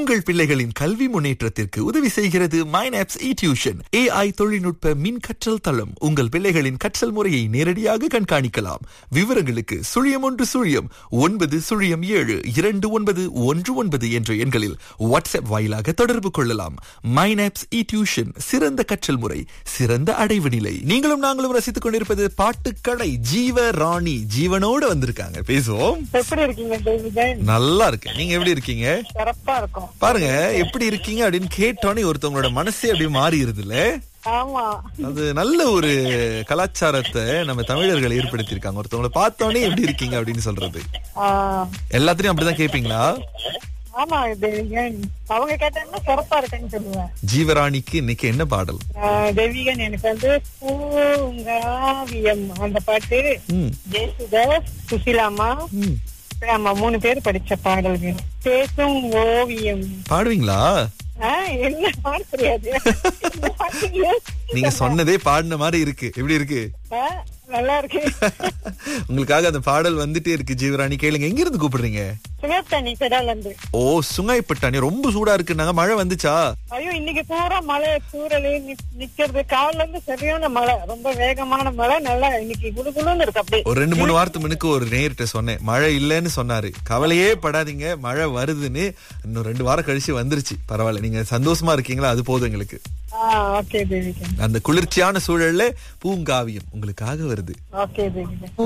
உங்கள் பிள்ளைகளின் கல்வி முன்னேற்றத்திற்கு உதவி செய்கிறது மைனாப்ஸ் இ டியூஷன் ஏஐ தொழில்நுட்ப மின் கற்றல் தளம் உங்கள் பிள்ளைகளின் கற்றல் முறையை நேரடியாக கண்காணிக்கலாம் விவரங்களுக்கு சுழியம் ஒன்று சுழியம் ஒன்பது சுழியம் ஏழு இரண்டு ஒன்பது ஒன்று ஒன்பது என்ற எண்களில் வாட்ஸ்அப் வாயிலாக தொடர்பு கொள்ளலாம் மைனாப்ஸ் இ டியூஷன் சிறந்த கற்றல் முறை சிறந்த அடைவு நிலை நீங்களும் நாங்களும் ரசித்துக் கொண்டிருப்பது பாட்டுக்கடை ஜீவ ராணி ஜீவனோடு வந்திருக்காங்க பேசுவோம் எப்படி இருக்கீங்க டேவிடன் நல்லா இருக்கு நீங்க எப்படி இருக்கீங்க சிறப்பா இருக்கும் பாருங்க எப்படி இருக்கீங்க அப்படின்னு கேட்டோன்னே ஒருத்தவங்களோட மனசே அப்படியே மாறிடுதுல்ல ஆமா அது நல்ல ஒரு கலாச்சாரத்தை நம்ம தமிழர்கள் ஏற்படுத்தியிருக்காங்க ஒருத்தவங்களை பார்த்தோன்னே எப்படி இருக்கீங்க அப்படின்னு சொல்றது ஆஹ், எல்லாத்தையும் அப்படிதான் கேப்பீங்களா ஆமா தேவிகன் அவங்க கேட்டாங்கன்னா சிறப்பா இருக்குன்னு சொல்லுவேன் ஜீவராணிக்கு இன்னைக்கு என்ன பாடல் ஆஹ், தேவிகன் எனக்கு வந்து பூங்காவியம் அந்த பாட்டு ம், ஜெயசுதாஸ் சுசிலாமா ம். ஆமா மூணு பேர் படிச்ச பாடல்கள் பேசும் ஓவியம் பாடுவீங்களா ஆஹ், என்ன பாட தெரியாது இந்த பாட்டு நீங்க சொன்னதே பாடின மாதிரி இருக்கு எப்படி இருக்கு ஆஹ், நல்லா இருக்கு உங்களுக்காக அந்த பாடல் வந்துட்டே இருக்கு ஜீவராணி கேளுங்க எங்க இருந்து கூப்பிடுறீங்க சிவத்தண்ணி பெடால் வந்து ஓ சுங்காய்பட்டாணி ரொம்ப சூடா இருக்குன்னாங்க மழை வந்துச்சா ஐயோ இன்னைக்கு பூரா மழை தூரல் நிக்கிறது காலைல இருந்து சரியான மழை ரொம்ப வேகமான மழை நல்லா இன்னைக்கு குளுகுளுன்னு இருக்கு அப்படியே ஒரு ரெண்டு மூணு வாரத்துக்கு முன்னுக்கு ஒரு நேர்கிட்ட சொன்னேன் மழை இல்லைன்னு சொன்னாரு கவலையே படாதீங்க மழை வருதுன்னு இன்னும் ரெண்டு வாரம் கழிச்சு வந்துருச்சு பரவாயில்ல நீங்க சந்தோஷமா இருக்கீங்களா அது போதும் எங்களுக்கு ஆஹ் ஓகே தேவிகன் அந்த குளிர்ச்சியான சூழல்ல பூங்காவியம் உங்களுக்காக வருது ஓகே தேவிகன்